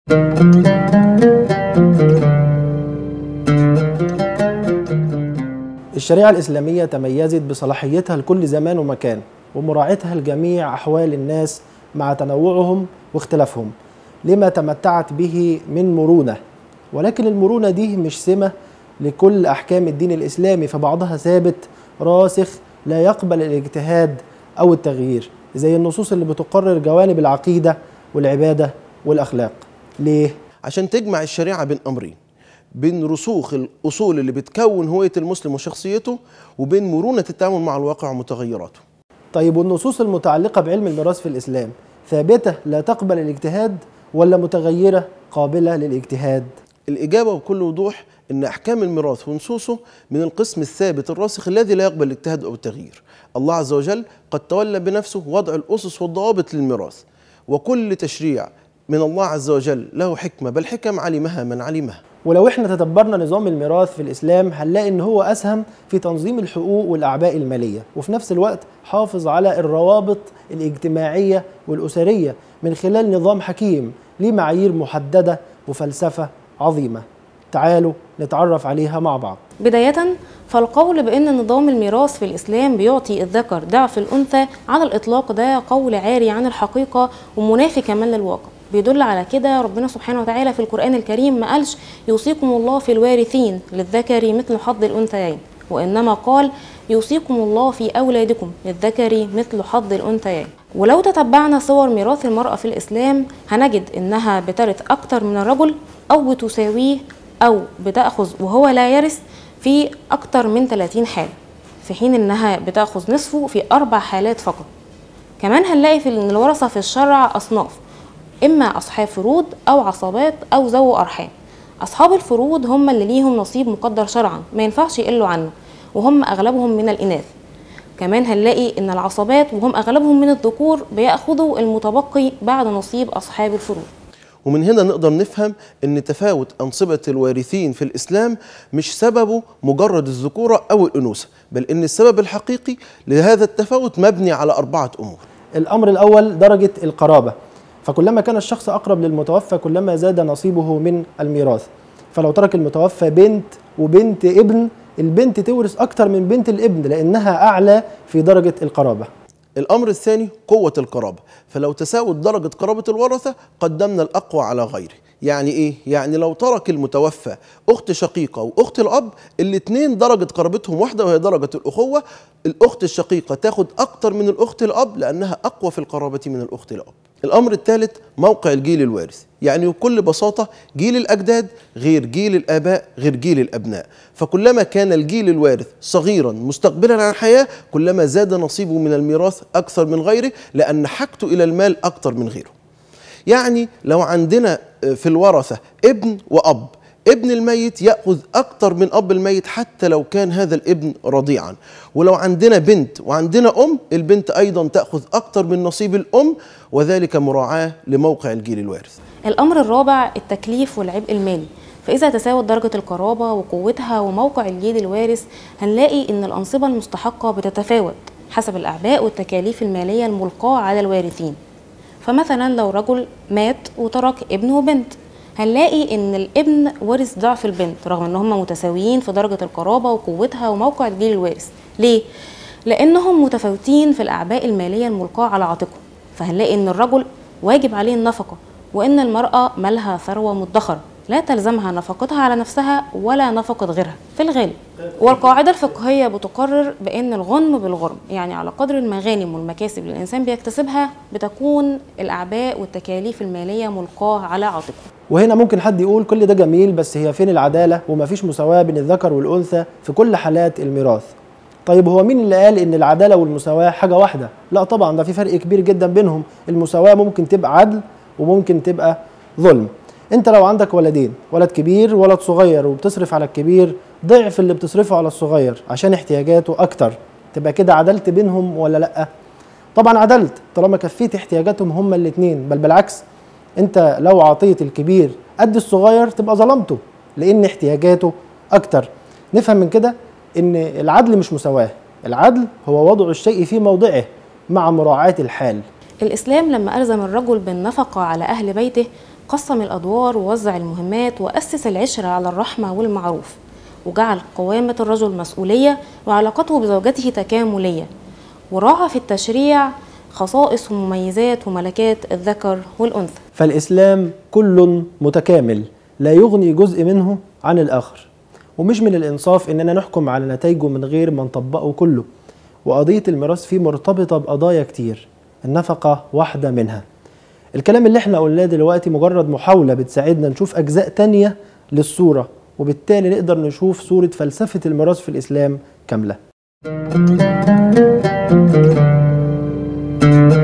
الشريعة الإسلامية تميزت بصلاحيتها لكل زمان ومكان ومراعاتها لجميع أحوال الناس مع تنوعهم واختلافهم لما تمتعت به من مرونة ولكن المرونة دي مش سمة لكل أحكام الدين الإسلامي فبعضها ثابت راسخ لا يقبل الاجتهاد أو التغيير زي النصوص اللي بتقرر جوانب العقيدة والعبادة والأخلاق ليه؟ عشان تجمع الشريعة بين أمرين بين رسوخ الأصول اللي بتكون هوية المسلم وشخصيته وبين مرونة التعامل مع الواقع ومتغيراته طيب والنصوص المتعلقة بعلم الميراث في الإسلام ثابتة لا تقبل الاجتهاد ولا متغيرة قابلة للاجتهاد؟ الإجابة بكل وضوح أن أحكام الميراث ونصوصه من القسم الثابت الراسخ الذي لا يقبل الاجتهاد أو التغيير الله عز وجل قد تولى بنفسه وضع الأسس والضوابط للميراث وكل تشريع من الله عز وجل له حكمة بل حكم علمها من علمها ولو احنا تدبرنا نظام الميراث في الإسلام هنلاقي إن هو أسهم في تنظيم الحقوق والأعباء المالية وفي نفس الوقت حافظ على الروابط الاجتماعية والأسرية من خلال نظام حكيم ليه معايير محددة وفلسفة عظيمة تعالوا نتعرف عليها مع بعض بداية فالقول بأن نظام الميراث في الإسلام بيعطي الذكر ضعف الأنثى على الإطلاق ده قول عاري عن الحقيقة ومنافي كمان للواقع بيدل على كده ربنا سبحانه وتعالى في القرآن الكريم ما قالش يوصيكم الله في الوارثين للذكر مثل حظ الأنثيين وإنما قال يوصيكم الله في أولادكم للذكر مثل حظ الأنثيين ولو تتبعنا صور ميراث المرأة في الإسلام هنجد إنها بترث أكتر من الرجل أو بتساويه أو بتأخذ وهو لا يرث في أكتر من 30 حالة في حين إنها بتأخذ نصفه في أربع حالات فقط كمان هنلاقي في إن الورثة في الشرع أصناف إما أصحاب فروض أو عصبات أو ذو أرحام أصحاب الفروض هم اللي ليهم نصيب مقدر شرعا ما ينفعش يقلوا عنه وهم أغلبهم من الإناث كمان هنلاقي إن العصبات وهم أغلبهم من الذكور بيأخذوا المتبقي بعد نصيب أصحاب الفروض ومن هنا نقدر نفهم ان تفاوت انصبه الوارثين في الاسلام مش سببه مجرد الذكوره او الانوثه بل ان السبب الحقيقي لهذا التفاوت مبني على اربعه امور الأمر الأول درجة القرابة فكلما كان الشخص أقرب للمتوفى كلما زاد نصيبه من الميراث فلو ترك المتوفى بنت وبنت ابن البنت تورث أكتر من بنت الابن لأنها أعلى في درجة القرابة الامر الثاني قوه القرابه فلو تساوت درجه قرابه الورثه قدمنا الاقوى على غيره يعني ايه يعني لو ترك المتوفى اخت شقيقه واخت الاب الاثنين درجه قرابتهم واحده وهي درجه الاخوه الاخت الشقيقه تاخد اكتر من الاخت الاب لانها اقوى في القرابه من الاخت الاب الامر الثالث موقع الجيل الوارث يعني بكل بساطه جيل الاجداد غير جيل الاباء غير جيل الابناء فكلما كان الجيل الوارث صغيرا مستقبلا عن الحياه كلما زاد نصيبه من الميراث اكثر من غيره لان حاجته الى المال اكثر من غيره يعني لو عندنا في الورثه ابن واب ابن الميت ياخذ اكتر من اب الميت حتى لو كان هذا الابن رضيعا ولو عندنا بنت وعندنا ام البنت ايضا تاخذ اكتر من نصيب الام وذلك مراعاه لموقع الجيل الوارث الأمر الرابع التكليف والعبء المالي فإذا تساوت درجة القرابة وقوتها وموقع الجيل الوارث هنلاقي إن الأنصبة المستحقة بتتفاوت حسب الأعباء والتكاليف المالية الملقاة على الوارثين فمثلا لو رجل مات وترك ابن وبنت هنلاقي ان الابن ورث ضعف البنت رغم ان هم متساويين في درجه القرابه وقوتها وموقع الجيل الوارث ليه لانهم متفاوتين في الاعباء الماليه الملقاه على عاتقهم فهنلاقي ان الرجل واجب عليه النفقه وان المراه مالها ثروه مدخره لا تلزمها نفقتها على نفسها ولا نفقه غيرها في الغالب والقاعده الفقهيه بتقرر بان الغنم بالغرم يعني على قدر المغانم والمكاسب اللي الانسان بيكتسبها بتكون الاعباء والتكاليف الماليه ملقاه على عاتقه وهنا ممكن حد يقول كل ده جميل بس هي فين العدالة ومفيش مساواة بين الذكر والأنثى في كل حالات الميراث طيب هو مين اللي قال ان العدالة والمساواة حاجة واحدة لا طبعا ده في فرق كبير جدا بينهم المساواة ممكن تبقى عدل وممكن تبقى ظلم انت لو عندك ولدين ولد كبير وولد صغير وبتصرف على الكبير ضعف اللي بتصرفه على الصغير عشان احتياجاته اكتر تبقى كده عدلت بينهم ولا لا طبعا عدلت طالما كفيت احتياجاتهم هما الاثنين بل بالعكس انت لو عطيت الكبير قد الصغير تبقى ظلمته لان احتياجاته اكتر نفهم من كده ان العدل مش مساواه العدل هو وضع الشيء في موضعه مع مراعاة الحال الإسلام لما ألزم الرجل بالنفقة على أهل بيته قسم الأدوار ووزع المهمات وأسس العشرة على الرحمة والمعروف وجعل قوامة الرجل مسؤولية وعلاقته بزوجته تكاملية وراعى في التشريع خصائص ومميزات وملكات الذكر والأنثى فالإسلام كل متكامل لا يغني جزء منه عن الآخر ومش من الإنصاف إننا نحكم على نتائجه من غير ما نطبقه كله وقضية الميراث فيه مرتبطة بقضايا كتير النفقة واحدة منها الكلام اللي احنا قلناه دلوقتي مجرد محاولة بتساعدنا نشوف أجزاء تانية للصورة وبالتالي نقدر نشوف صورة فلسفة الميراث في الإسلام كاملة